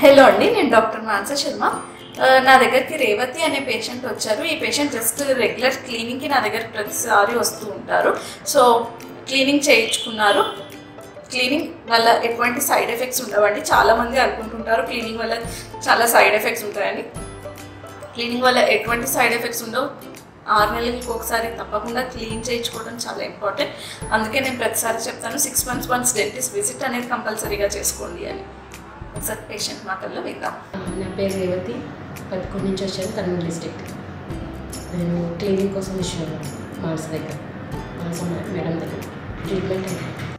hello అండి నేను doctor మానస శర్మ ఆ, నా దగ్గరికి రేవతి అనే పేషెంట్ వచ్చారు ఈ పేషెంట్ జస్ట్ రెగ్యులర్ క్లీనింగ్కి నా దగ్గర ప్రతిసారి వస్తూ ఉంటారు సో క్లీనింగ్ చేయించుకున్నారు క్లీనింగ్ వల్ల ఎటువంటి సైడ్ ఎఫెక్ట్స్ ఉండవండి చాలామంది అనుకుంటుంటారు క్లీనింగ్ వల్ల చాలా సైడ్ ఎఫెక్ట్స్ ఉంటాయని క్లీనింగ్ వల్ల ఎటువంటి సైడ్ ఎఫెక్ట్స్ ఉండవు ఆరు నెలలకి ఒకసారి తప్పకుండా క్లీన్ చేయించుకోవడం చాలా ఇంపార్టెంట్ అందుకే నేను ప్రతిసారి చెప్తాను six months once dentist visit అనేది కంపల్సరీగా చేసుకోండి అని ఒకసారి పేషెంట్ మాటల్లో విందాం నా పేరు రేవతి పదకొండు నుంచి వచ్చాను కర్నూలు డిస్ట్రిక్ట్ నేను క్లినిక్ కోసం వచ్చాను మానస దగ్గర మానస మేడం దగ్గర ట్రీట్మెంట్ అయింది